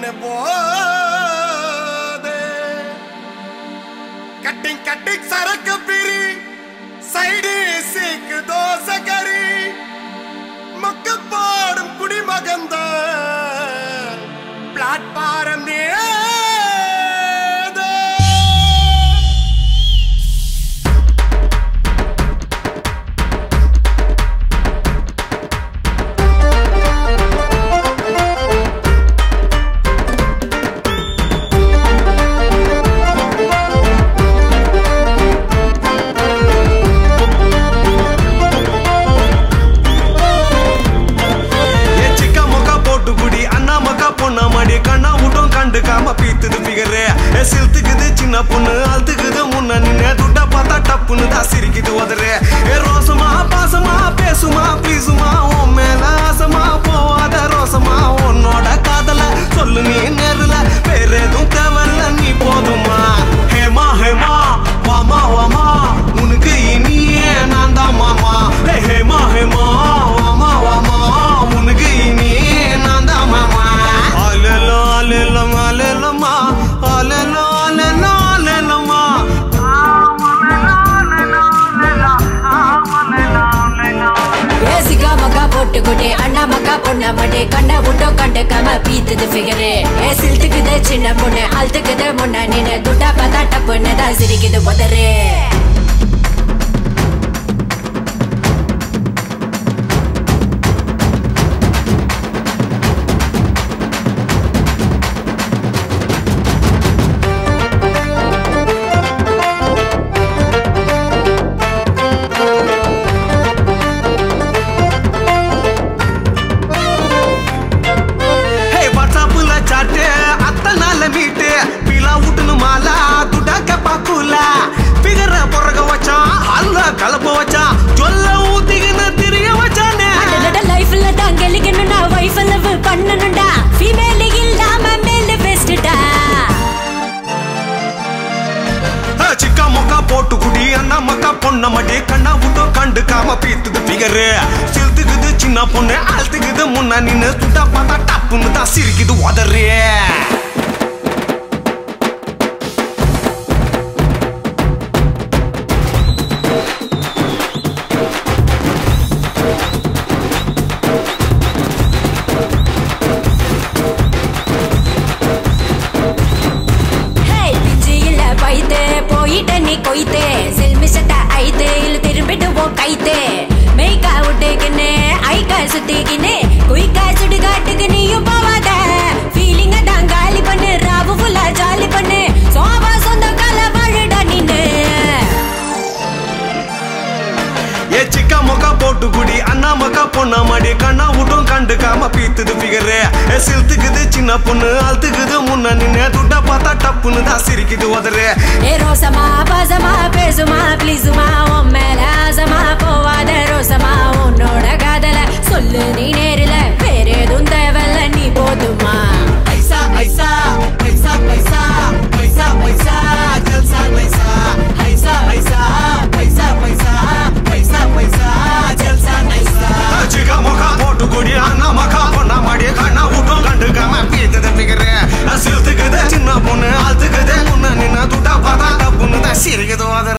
என்ன போதே cutting cutting சரக்கு பிரி சைடு சீக்கு தோசை கறி மக்க பாடும் குடிமகந்த பிளாட்பாரம் ஏதோ ஏ சிக்கா மொக்கா போட்டு குடி அண்ணா மக்கா பொண்ணா மாடி கண்ணா விட்டும் கண்டுக்காம பீத்துது பிகரு ஏ சில்த்துக்குது சின்ன பொண்ணு அழுத்துக்குது முன்ன நின்னு துட்டா பார்த்தா டப்புன்னு தான் சிரிக்குது உதறு ஏ ரோசமா பாசமா பேசுமா ப்ளீஸுமா உன் மேல ஆசமா போவாத ரோசமா உன்னோட காதல சொல்லு நீ நேருல வேற எதுவும் தேவையில்ல நீ போதுமா ஹேமா ஹேமா வாமா வாமா உனக்கு இனியே நான் தான் மாமா ஹே ஹேமா ஹேமா வாமா வாமா உனக்கு இனியே நான் தான் மாமா அலெலோ அலெலோ அலெலோமா அலெலோ அலெலோ அலெலோமா ஏசிக்கா மக்கா போட்டு குட்டி அண்ணா மக்கா பொண்ண மட்டே கண்ணை விட்டோ கண்டுக்காம பீத்துது ஃபிகரு ஏ சில்த்துக்குது சின்ன பொண்ணு அழுத்துக்குது முன்ன நின்னு துட்டா பார்த்தா டப்புன்னு தான் சிரிக்குது உதறு ஹே வாட்ஸ்அப்ல சாட்டு அத்த நாள் மீட்டு பீலா விட்டுனு மாலா துட்டாக்க பாக்குல பிகர பொறக வச்சான் அல்ல கலப்ப வச்சான் சொல்ல ஊத்திக்கின்னு திரிய வச்சானே லைஃப்ல தான் கெலிக்கணும்னா வைஃப் லவ் பண்ணணும்டா ஃபீமேல் இல்லாம மேல் பெஸ்ட்டா ஹே, சிக்கா மொக்கா போட்டு குடி அண்ணா மக்கா பொண்ண மடி கண்ணா விட்டோ கண்டுக்காம பீத்துது பிகரு சில்த்துக்குது சின்ன பொண்ணு அழுத்துக்குது முன்ன நின்னு துட்டா பார்த்தா டப்புன்னு தான் சிரிக்குது உதறே ஹே பிஞ்சு இல்ல பைத்து போயிட்ட நீ கொய்த்து செல்மிஷத்த ஐத்து இல்ல திரும்பிடுவோம் கைத்து மெய்க்கா விட்டுக்கின்னு ஐக்கா சுத்திக்கின்னு குயிக்கா சுடுகாட்டுக்கு நீயும் போவாத ஃபீலிங்க தான் காலி பண்ணு ராவு ஃபுல்லா ஜாலி பண்ணு சோபா சொந்த கால வாழுடா நின்னு ஏ சிக்கா மொக்கா போட்டு குடி அண்ணா மக்கா பொண்ணா மாடி கண்ணா விட்டும் கண்டுக்காம பீத்துது பிகரு ஏ சில்த்துக்குது சின்ன பொண்ணு அழுத்துக்குது முன்ன நின்னு துட்டா பார்த்தா டப்புன்னு தான் சிரிக்குது உதறு ஏ ரோசமா பாசமா பேசுமா ப்ளீஸுமா உன் மேல ஆசமா போவாத ரோசமா உன்னோட காதல சொல்லு நீ நேரில